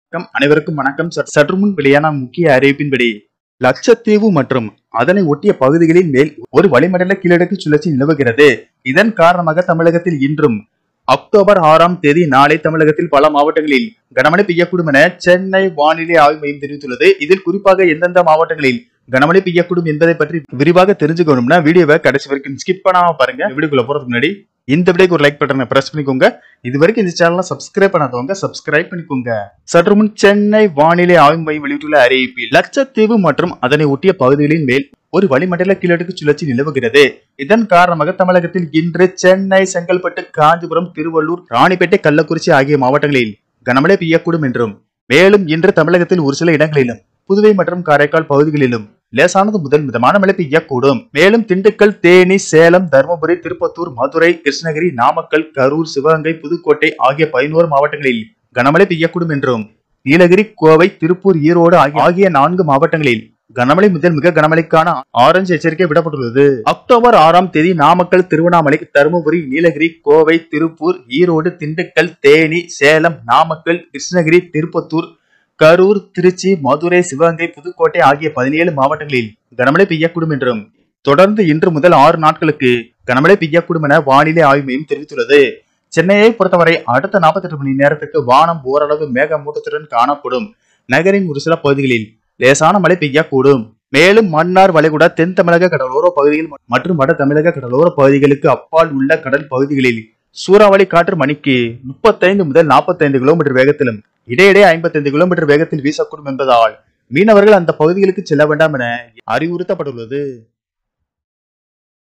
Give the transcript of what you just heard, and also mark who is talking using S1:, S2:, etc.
S1: வணக்கம் அனைவருக்கும் வணக்கம் சற்- சற்று முன் வெளியான முக்கிய அறிவிப்பின்படி லட்சத்தீவு மற்றும் அதனை ஒட்டிய பகுதிகளின் மேல் ஒரு வளிமண்டல கீழடுக்கு சுழற்சி நிலவுகிறது இதன் காரணமாக தமிழகத்தில் இன்றும் அக்டோபர் ஆறாம் தேதி நாளை தமிழகத்தில் பல மாவட்டங்களில் கனமழை பெய்யக்கூடும் என சென்னை வானிலை ஆய்வு மையம் தெரிவித்துள்ளது இதில் குறிப்பாக எந்தெந்த மாவட்டங்களில் கனமழை பெய்யக்கூடும் என்பதை பற்றி விரிவாக தெரிஞ்சுக்கணும்னா வீடியோவை கடைசி வரைக்கும் ஸ்கிப் பண்ணாம பாருங்க வீடியோக்குள்ள போறதுக்கு முன்னாடி இந்த வீடியோக்கு ஒரு லைக் பட்டனை பிரஸ் பண்ணிக்கோங்க இது வரைக்கும் இந்த சேனலை சப்ஸ்கிரைப் பண்ணாதவங்க சப்ஸ்கிரைப் பண்ணிக்கோங்க சற்று முன் சென்னை வானிலை ஆய்வு மையம் வெளியிட்டுள்ள அறிவிப்பில் லட்சத்தீவு மற்றும் அதனை ஒட்டிய பகுதிகளின் மேல் ஒரு வளிமண்டல கீழடுக்கு சுழற்சி நிலவுகிறது இதன் காரணமாக தமிழகத்தில் இன்று சென்னை செங்கல்பட்டு காஞ்சிபுரம் திருவள்ளூர் ராணிப்பேட்டை கள்ளக்குறிச்சி ஆகிய மாவட்டங்களில் கனமழை பெய்யக்கூடும் என்றும் மேலும் இன்று தமிழகத்தில் ஒரு சில இடங்களிலும் புதுவை மற்றும் காரைக்கால் பகுதிகளிலும் லேசானது முதல் மிதமான மழை பெய்யக்கூடும் மேலும் திண்டுக்கல் தேனி சேலம் தருமபுரி திருப்பத்தூர் மதுரை கிருஷ்ணகிரி நாமக்கல் கரூர் சிவகங்கை புதுக்கோட்டை ஆகிய பதினோரு மாவட்டங்களில் கனமழை பெய்யக்கூடும் என்றும் நீலகிரி கோவை திருப்பூர் ஈரோடு ஆகிய ஆகிய நான்கு மாவட்டங்களில் கனமழை முதல் மிக கனமழைக்கான ஆரஞ்சு எச்சரிக்கை விடப்பட்டுள்ளது அக்டோபர் ஆறாம் தேதி நாமக்கல் திருவண்ணாமலை தருமபுரி நீலகிரி கோவை திருப்பூர் ஈரோடு திண்டுக்கல் தேனி சேலம் நாமக்கல் கிருஷ்ணகிரி திருப்பத்தூர் கரூர் திருச்சி மதுரை சிவகங்கை புதுக்கோட்டை ஆகிய பதினேழு மாவட்டங்களில் கனமழை பெய்யக்கூடும் என்றும் தொடர்ந்து இன்று முதல் ஆறு நாட்களுக்கு கனமழை பெய்யக்கூடும் என வானிலை ஆய்வு மையம் தெரிவித்துள்ளது சென்னையை பொறுத்தவரை அடுத்த 48 மணி நேரத்துக்கு வானம் ஓரளவு மேகமூட்டத்துடன் காணப்படும் நகரின் ஒரு சில பகுதிகளில் லேசான மழை பெய்யக்கூடும் மேலும் மன்னார் வளைகுடா தென் தமிழக கடலோர பகுதிகள் மற்றும் வட தமிழக கடலோர பகுதிகளுக்கு அப்பால் உள்ள கடல் பகுதிகளில் சூறாவளி காற்று மணிக்கு முப்பத்தைந்து முதல் நாற்பத்தைந்து கிலோமீட்டர் வேகத்திலும் இடையிடையே ஐம்பத்தைந்து கிலோமீட்டர் வேகத்தில் வீசக்கூடும் என்பதால் மீனவர்கள் அந்த பகுதிகளுக்கு செல்ல வேண்டாம் என அறிவுறுத்தப்பட்டுள்ளது